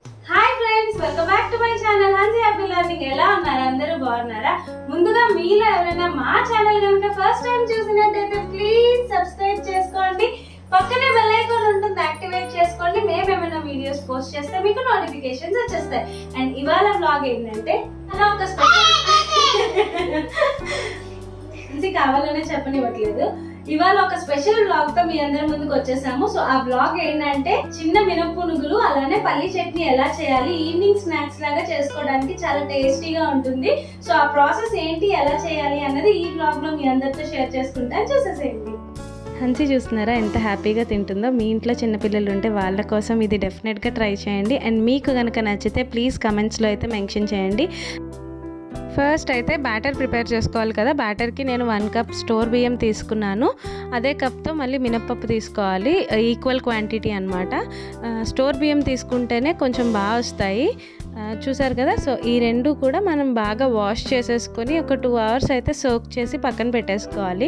hi friends welcome back to my channel Hansi happy learning ఎలా ఉన్నారు అందరూ బాగున్నారా ముందుగా మీలో ఎవరైనా మా ఛానల్ కనుక ఫస్ట్ టైం చూసినట్టయితే ప్లీజ్ సబ్స్క్రైబ్ చేసుకోండి పక్కనే బెల్ ఐకాన్ ఉంటుంది యాక్టివేట్ చేసుకోండి మేము ఏమైనా వీడియోస్ పోస్ట్ చేస్తే మీకు నోటిఫికేషన్స్ వచ్చేస్తాయి అండ్ ఇవాళ వ్లాగ్ ఏంటంటే అలా ఒక స్పెషల్ కావాలనే చెప్పనివ్వట్లేదు ఇవాళ ఒక స్పెషల్ బ్లాగ్ తో మీ అందరి ముందుకు వచ్చేసాము సో ఆ బ్లాగ్ ఏంటంటే చిన్న మినప్పునుగులు అలానే పల్లి చట్నీ ఎలా చేయాలి ఈవినింగ్ స్నాక్స్ లాగా చేసుకోవడానికి చాలా టేస్టీగా ఉంటుంది సో ఆ ప్రాసెస్ ఏంటి ఎలా చేయాలి అన్నది ఈ బ్లాగ్ లో మీ అందరితో షేర్ చేసుకుంటాను చూసేసేయండి హన్సీ చూస్తున్నారా ఎంత హ్యాపీగా తింటుందో మీ ఇంట్లో చిన్నపిల్లలు ఉంటే వాళ్ళ కోసం ఇది డెఫినెట్గా ట్రై చేయండి అండ్ మీకు కనుక నచ్చితే ప్లీజ్ కమెంట్స్లో అయితే మెన్షన్ చేయండి ఫస్ట్ అయితే బ్యాటర్ ప్రిపేర్ చేసుకోవాలి కదా బ్యాటర్కి నేను వన్ కప్ స్టోర్ బియ్యం తీసుకున్నాను అదే కప్తో మళ్ళీ మినప్పప్పు తీసుకోవాలి ఈక్వల్ క్వాంటిటీ అనమాట స్టోర్ బియ్యం తీసుకుంటేనే కొంచెం బాగా వస్తాయి ఆ, చూసారు కదా సో ఈ రెండు కూడా మనం బాగా వాష్ చేసేసుకొని ఒక టూ అవర్స్ అయితే సోక్ చేసి పక్కన పెట్టేసుకోవాలి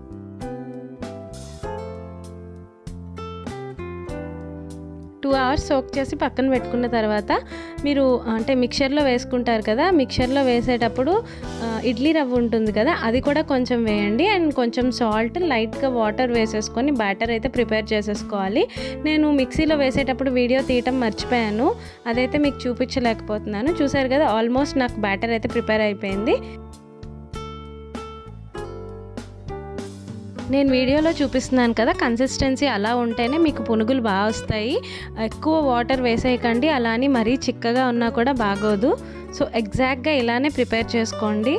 టూ అవర్స్ సోక్ చేసి పక్కన పెట్టుకున్న తర్వాత మీరు అంటే మిక్చర్లో వేసుకుంటారు కదా మిక్చర్లో వేసేటప్పుడు ఆ, ఇడ్లీ రవ్వ ఉంటుంది కదా అది కూడా కొంచెం వేయండి అండ్ కొంచెం సాల్ట్ లైట్గా వాటర్ వేసేసుకొని బ్యాటర్ అయితే ప్రిపేర్ చేసేసుకోవాలి నేను మిక్సీలో వేసేటప్పుడు వీడియో తీయటం మర్చిపోయాను అదైతే మీకు చూపించలేకపోతున్నాను చూసారు కదా ఆల్మోస్ట్ నాకు బ్యాటర్ అయితే ప్రిపేర్ అయిపోయింది నేను వీడియోలో చూపిస్తున్నాను కదా కన్సిస్టెన్సీ అలా ఉంటేనే మీకు పునుగులు బాగా వస్తాయి ఎక్కువ వాటర్ వేసేయకండి అలా అని మరీ చిక్కగా ఉన్నా కూడా బాగోదు సో ఎగ్జాక్ట్గా ఇలానే ప్రిపేర్ చేసుకోండి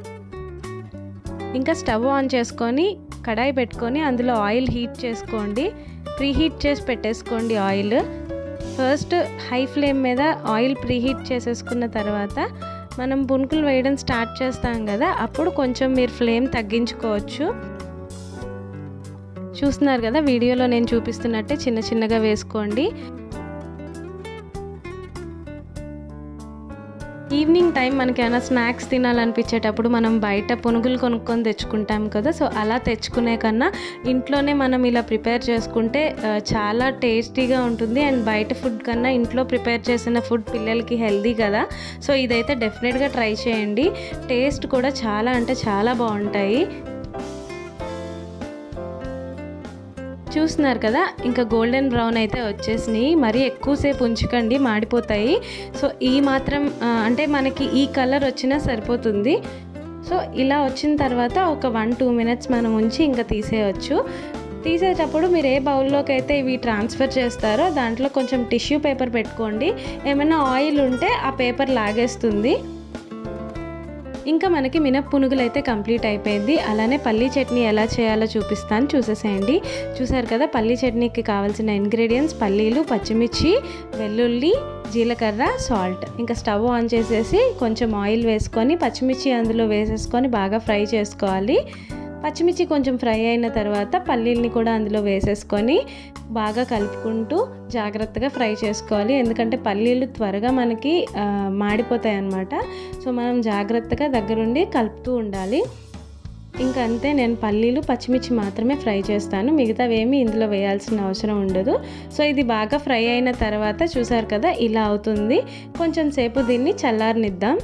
ఇంకా స్టవ్ ఆన్ చేసుకొని కడాయి పెట్టుకొని అందులో ఆయిల్ హీట్ చేసుకోండి ప్రీ హీట్ చేసి పెట్టేసుకోండి ఆయిల్ ఫస్ట్ హై ఫ్లేమ్ మీద ఆయిల్ ప్రీ హీట్ చేసేసుకున్న తర్వాత మనం పునుకులు వేయడం స్టార్ట్ చేస్తాం కదా అప్పుడు కొంచెం మీరు ఫ్లేమ్ తగ్గించుకోవచ్చు చూస్తున్నారు కదా వీడియోలో నేను చూపిస్తున్నట్టే చిన్న చిన్నగా వేసుకోండి ఈవినింగ్ టైం మనకి ఏమైనా స్నాక్స్ తినాలనిపించేటప్పుడు మనం బయట పునుగులు కొనుక్కొని తెచ్చుకుంటాం కదా సో అలా తెచ్చుకునే కన్నా ఇంట్లోనే మనం ఇలా ప్రిపేర్ చేసుకుంటే ఆ, చాలా టేస్టీగా ఉంటుంది అండ్ బయట ఫుడ్ కన్నా ఇంట్లో ప్రిపేర్ చేసిన ఫుడ్ పిల్లలకి హెల్దీ కదా సో ఇదైతే డెఫినెట్గా ట్రై చేయండి టేస్ట్ కూడా చాలా అంటే చాలా బాగుంటాయి చూస్తున్నారు కదా ఇంకా గోల్డెన్ బ్రౌన్ అయితే వచ్చేసినాయి మరీ ఎక్కువసేపు ఉంచకండి మాడిపోతాయి సో ఈ మాత్రం ఆ, అంటే మనకి ఈ కలర్ వచ్చినా సరిపోతుంది సో ఇలా వచ్చిన తర్వాత ఒక వన్ టూ మినిట్స్ మనం ఉంచి ఇంకా తీసేయచ్చు తీసేటప్పుడు మీరు ఏ బౌల్లోకి అయితే ఇవి ట్రాన్స్ఫర్ చేస్తారో దాంట్లో కొంచెం టిష్యూ పేపర్ పెట్టుకోండి ఏమైనా ఆయిల్ ఉంటే ఆ పేపర్ లాగేస్తుంది ఇంకా మనకి మినప్ పునుగులు అయితే కంప్లీట్ అయిపోయింది అలానే పల్లీ చట్నీ ఎలా చేయాలో చూపిస్తాను చూసేసేయండి చూసారు కదా పల్లీ చట్నీకి కావాల్సిన ఇంగ్రీడియంట్స్ పల్లీలు పచ్చిమిర్చి వెల్లుల్లి జీలకర్ర సాల్ట్ ఇంకా స్టవ్ ఆన్ చేసేసి కొంచెం ఆయిల్ వేసుకొని పచ్చిమిర్చి అందులో వేసేసుకొని బాగా ఫ్రై చేసుకోవాలి పచ్చిమిర్చి కొంచెం ఫ్రై అయిన తర్వాత పల్లీల్ని కూడా అందులో వేసేసుకొని బాగా కలుపుకుంటూ జాగ్రత్తగా ఫ్రై చేసుకోవాలి ఎందుకంటే పల్లీలు త్వరగా మనకి ఆ, మాడిపోతాయి అన్నమాట సో మనం జాగ్రత్తగా దగ్గరుండి కలుపుతూ ఉండాలి ఇంకా అంతే నేను పల్లీలు పచ్చిమిర్చి మాత్రమే ఫ్రై చేస్తాను మిగతావేమీ ఇందులో వేయాల్సిన అవసరం ఉండదు సో ఇది బాగా ఫ్రై అయిన తర్వాత చూసారు కదా ఇలా అవుతుంది కొంచెం సేపు దీన్ని చల్లారనిద్దాం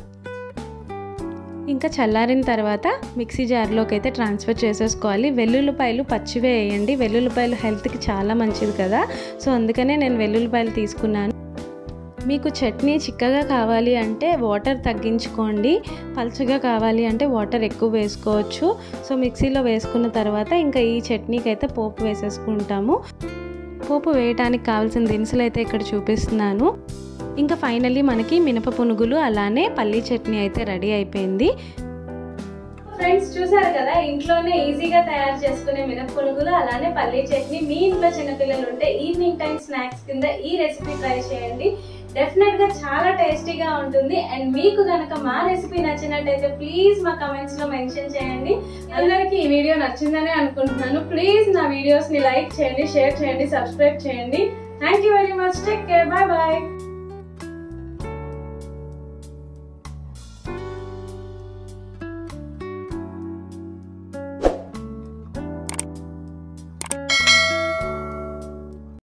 ఇంకా చల్లారిన తర్వాత మిక్సీ జార్లోకి అయితే ట్రాన్స్ఫర్ చేసేసుకోవాలి వెల్లుల్లిపాయలు పచ్చివే వేయండి వెల్లుల్లిపాయలు హెల్త్కి చాలా మంచిది కదా సో అందుకనే నేను వెల్లుల్లిపాయలు తీసుకున్నాను మీకు చట్నీ చిక్కగా కావాలి అంటే వాటర్ తగ్గించుకోండి పలుచగా కావాలి అంటే వాటర్ ఎక్కువ వేసుకోవచ్చు సో మిక్సీలో వేసుకున్న తర్వాత ఇంకా ఈ చట్నీకి అయితే పోపు వేసేసుకుంటాము పోపు వేయడానికి కావాల్సిన దినుసులు అయితే ఇక్కడ చూపిస్తున్నాను ఇంకా ఫైనల్లీ మనకి మినప పునుగులు అలానే పల్లీ చట్నీ అయితే రెడీ అయిపోయింది ఫ్రెండ్స్ చూసారు కదా ఇంట్లోనే ఈజీగా తయారు చేసుకునే మినప్పునుగులు అలానే పల్లీ చట్నీ మీ ఇంట్లో చిన్నపిల్లలు ఉంటే ఈవినింగ్ టైం స్నాక్స్ కింద ఈ రెసిపీ ట్రై చేయండి డెఫినెట్ గా చాలా టేస్టీగా ఉంటుంది అండ్ మీకు గనక మా రెసిపీ నచ్చినట్టయితే ప్లీజ్ మా కమెంట్స్ లో మెన్షన్ చేయండి అందరికి ఈ వీడియో నచ్చిందని అనుకుంటున్నాను ప్లీజ్ నా వీడియోస్ ని లైక్ చేయండి షేర్ చేయండి సబ్స్క్రైబ్ చేయండి thank you very much take care bye bye